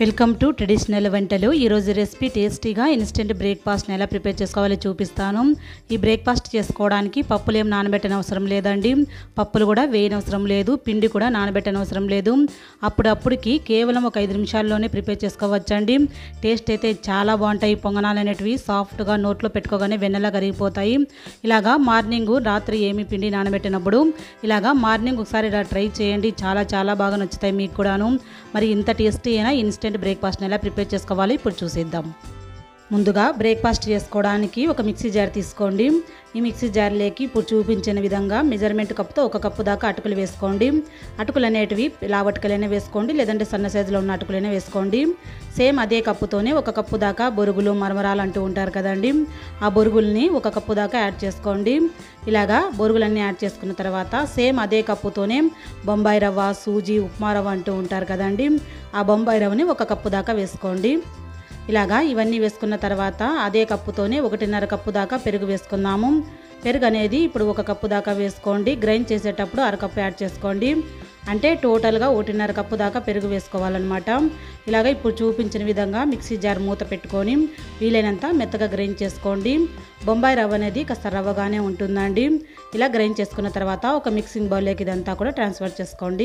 welcome to traditional వంటలు ఈరోజు recipe టేస్టీగా ఇన్స్టెంట్ బ్రేక్ఫాస్ట్ని ఎలా ప్రిపేర్ చేసుకోవాలో చూపిస్తాను ఈ బ్రేక్ఫాస్ట్ చేసుకోవడానికి పప్పులు ఏం నానబెట్టని అవసరం లేదండి పప్పులు కూడా వేయనవసరం లేదు పిండి కూడా నానబెట్టని అవసరం లేదు అప్పుడప్పుడుకి కేవలం ఒక ఐదు నిమిషాల్లోనే ప్రిపేర్ చేసుకోవచ్చండి టేస్ట్ అయితే చాలా బాగుంటాయి పొంగనాలు అనేటివి సాఫ్ట్గా నోట్లో పెట్టుకోగానే వెన్నెలా కరిగిపోతాయి ఇలాగా మార్నింగ్ రాత్రి ఏమి పిండి నానబెట్టినప్పుడు ఇలాగా మార్నింగ్ ఒకసారి ఇలా ట్రై చేయండి చాలా చాలా బాగా నచ్చుతాయి మీకు కూడాను మరి ఇంత టేస్టీ అయినా ఇన్స్టెంట్ బ్రేక్ఫాస్ట్ని ఎలా ప్రిపేర్ చేసుకోవాలి ఇప్పుడు చూసేద్దాం ముందుగా బ్రేక్ఫాస్ట్ చేసుకోవడానికి ఒక మిక్సీ జార్ తీసుకోండి ఈ మిక్సీ జార్లోకి ఇప్పుడు చూపించిన విధంగా మెజర్మెంట్ కప్తో ఒక కప్పు దాకా అటుకులు వేసుకోండి అటుకులు అనేటివి లావటుకలైనా వేసుకోండి లేదంటే సన్న సైజులో ఉన్న అటుకులైనా వేసుకోండి సేమ్ అదే కప్పుతోనే ఒక కప్పు దాకా బొరుగులు మరమరాలు అంటూ ఉంటారు కదండి ఆ బొరుగుల్ని ఒక కప్పు దాకా యాడ్ చేసుకోండి ఇలాగా బొరుగులన్నీ యాడ్ చేసుకున్న తర్వాత సేమ్ అదే కప్పుతోనే బొంబాయి రవ్వ సూజీ ఉప్మా రవ్వ అంటూ ఉంటారు కదండి ఆ బొంబాయి రవ్వని ఒక కప్పు దాకా వేసుకోండి ఇలాగా ఇవన్నీ వేసుకున్న తర్వాత అదే కప్పుతోనే ఒకటిన్నర కప్పు దాకా పెరుగు వేసుకుందాము పెరుగు అనేది ఇప్పుడు ఒక కప్పు దాకా వేసుకోండి గ్రైండ్ చేసేటప్పుడు అరకప్పు యాడ్ చేసుకోండి అంటే టోటల్గా ఒకటిన్నర కప్పు దాకా పెరుగు వేసుకోవాలన్నమాట ఇలాగ ఇప్పుడు చూపించిన విధంగా మిక్సీ జార్ మూత పెట్టుకొని వీలైనంత మెత్తగా గ్రైండ్ చేసుకోండి బొంబాయి రవ్వ అనేది కాస్త రవ్వగానే ఉంటుందండి ఇలా గ్రైండ్ చేసుకున్న తర్వాత ఒక మిక్సింగ్ బౌల్లోకి ఇదంతా కూడా ట్రాన్స్ఫర్ చేసుకోండి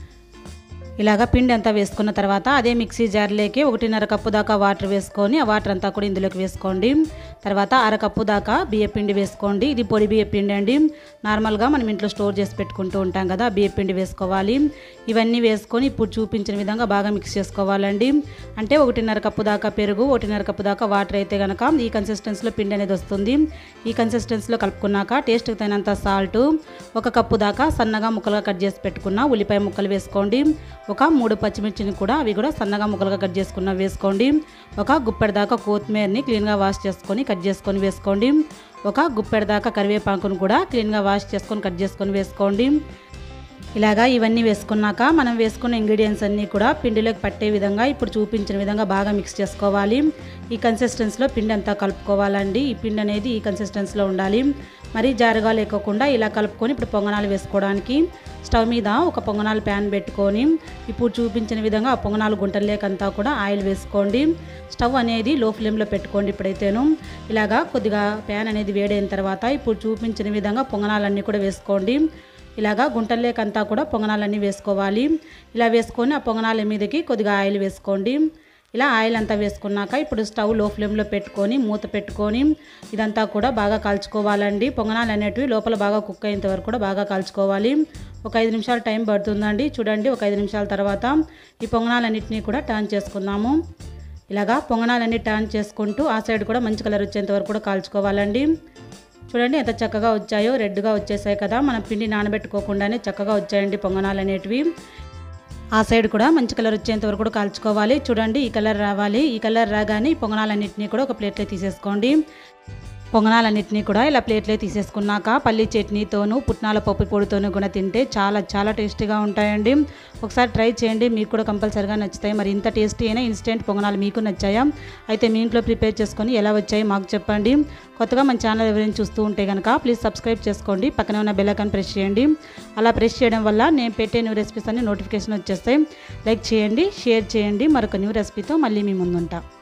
ఇలాగ పిండి అంతా వేసుకున్న తర్వాత అదే మిక్సీ జార్లోకి ఒకటిన్నర కప్పు దాకా వాటర్ వేసుకొని ఆ వాటర్ అంతా కూడా ఇందులోకి వేసుకోండి తర్వాత అరకప్పు దాకా బియ్య పిండి వేసుకోండి ఇది పొడి బియ్య పిండి అండి నార్మల్గా మనం ఇంట్లో స్టోర్ చేసి పెట్టుకుంటూ ఉంటాం కదా బియ్య పిండి వేసుకోవాలి ఇవన్నీ వేసుకొని ఇప్పుడు చూపించిన విధంగా బాగా మిక్స్ చేసుకోవాలండి అంటే ఒకటిన్నర కప్పు దాకా పెరుగు ఒకటిన్నర కప్పు దాకా వాటర్ అయితే కనుక ఈ కన్సిస్టెన్సీలో పిండి అనేది వస్తుంది ఈ కన్సిస్టెన్సీలో కలుపుకున్నాక టేస్ట్కి తగినంత సాల్ట్ ఒక కప్పు దాకా సన్నగా ముక్కలుగా కట్ చేసి పెట్టుకున్న ఉల్లిపాయ ముక్కలు వేసుకోండి ఒక మూడు పచ్చిమిర్చిని కూడా అవి కూడా సన్నగా ముక్కలుగా కట్ చేసుకున్న వేసుకోండి ఒక గుప్పెడు దాకా కొత్తిమీరని క్లీన్గా వాష్ చేసుకొని కట్ చేసుకొని వేసుకోండి ఒక గుప్పెడు దాకా కరివేపాకును కూడా క్లీన్గా వాష్ చేసుకొని కట్ చేసుకొని వేసుకోండి ఇలాగా ఇవన్నీ వేసుకున్నాక మనం వేసుకున్న ఇంగ్రీడియంట్స్ అన్నీ కూడా పిండిలోకి పట్టే విధంగా ఇప్పుడు చూపించిన విధంగా బాగా మిక్స్ చేసుకోవాలి ఈ కన్సిస్టెన్సీలో పిండి అంతా కలుపుకోవాలండి ఈ పిండి అనేది ఈ కన్సిస్టెన్సీలో ఉండాలి మరీ జారుగా లేకోకుండా ఇలా కలుపుకొని ఇప్పుడు పొంగనాలు వేసుకోవడానికి స్టవ్ మీద ఒక పొంగనాలు ప్యాన్ పెట్టుకొని ఇప్పుడు చూపించిన విధంగా ఆ పొంగనాలు గుంటలేకంతా కూడా ఆయిల్ వేసుకోండి స్టవ్ అనేది లో ఫ్లేమ్లో పెట్టుకోండి ఇప్పుడైతేను ఇలాగా కొద్దిగా ప్యాన్ అనేది వేడైన తర్వాత ఇప్పుడు చూపించిన విధంగా పొంగనాలన్నీ కూడా వేసుకోండి ఇలాగా గుంటల్లేకంతా కూడా పొంగనాలన్నీ వేసుకోవాలి ఇలా వేసుకొని ఆ పొంగనాల మీదకి కొద్దిగా ఆయిల్ వేసుకోండి ఇలా ఆయిల్ అంతా వేసుకున్నాక ఇప్పుడు స్టవ్ లో ఫ్లేమ్లో పెట్టుకొని మూత పెట్టుకొని ఇదంతా కూడా బాగా కాల్చుకోవాలండి పొంగనాలు అనేటివి లోపల బాగా కుక్ అయ్యేంత వరకు కూడా బాగా కాల్చుకోవాలి ఒక ఐదు నిమిషాలు టైం పడుతుందండి చూడండి ఒక ఐదు నిమిషాల తర్వాత ఈ పొంగనాలన్నింటినీ కూడా టర్న్ చేసుకుందాము ఇలాగా పొంగనాలన్నీ టర్న్ చేసుకుంటూ ఆ సైడ్ కూడా మంచి కలర్ వచ్చేంత వరకు కూడా కాల్చుకోవాలండి చూడండి ఎంత చక్కగా వచ్చాయో రెడ్గా వచ్చేసాయి కదా మనం పిండి నానబెట్టుకోకుండానే చక్కగా వచ్చాయండి పొంగనాలు అనేటివి ఆ సైడ్ కూడా మంచి కలర్ వచ్చేంత వరకు కూడా కాల్చుకోవాలి చూడండి ఈ కలర్ రావాలి ఈ కలర్ రాగానే ఈ పొంగనాలన్నింటినీ కూడా ఒక ప్లేట్లో తీసేసుకోండి పొంగనాలన్నింటినీ కూడా ఇలా ప్లేట్లో తీసేసుకున్నాక పల్లి చట్నీతోనూ పుట్నాల పప్పు పొడితోనూ కూడా తింటే చాలా చాలా టేస్టీగా ఉంటాయండి ఒకసారి ట్రై చేయండి మీకు కూడా కంపల్సరిగా నచ్చుతాయి మరి ఇంత టేస్టీ అయినా ఇన్స్టెంట్ పొంగనాలు మీకు నచ్చాయా అయితే మీ ఇంట్లో ప్రిపేర్ చేసుకొని ఎలా వచ్చాయి మాకు చెప్పండి కొత్తగా మన ఛానల్ ఎవరైనా చూస్తూ ఉంటే కనుక ప్లీజ్ సబ్స్క్రైబ్ చేసుకోండి పక్కనే ఉన్న బెల్ ఐకాన్ ప్రెస్ చేయండి అలా ప్రెస్ చేయడం వల్ల నేను పెట్టే న్యూ రెసిపీస్ అన్ని నోటిఫికేషన్ వచ్చేస్తాయి లైక్ చేయండి షేర్ చేయండి మరొక న్యూ రెసిపీతో మళ్ళీ మీ ముందుంటా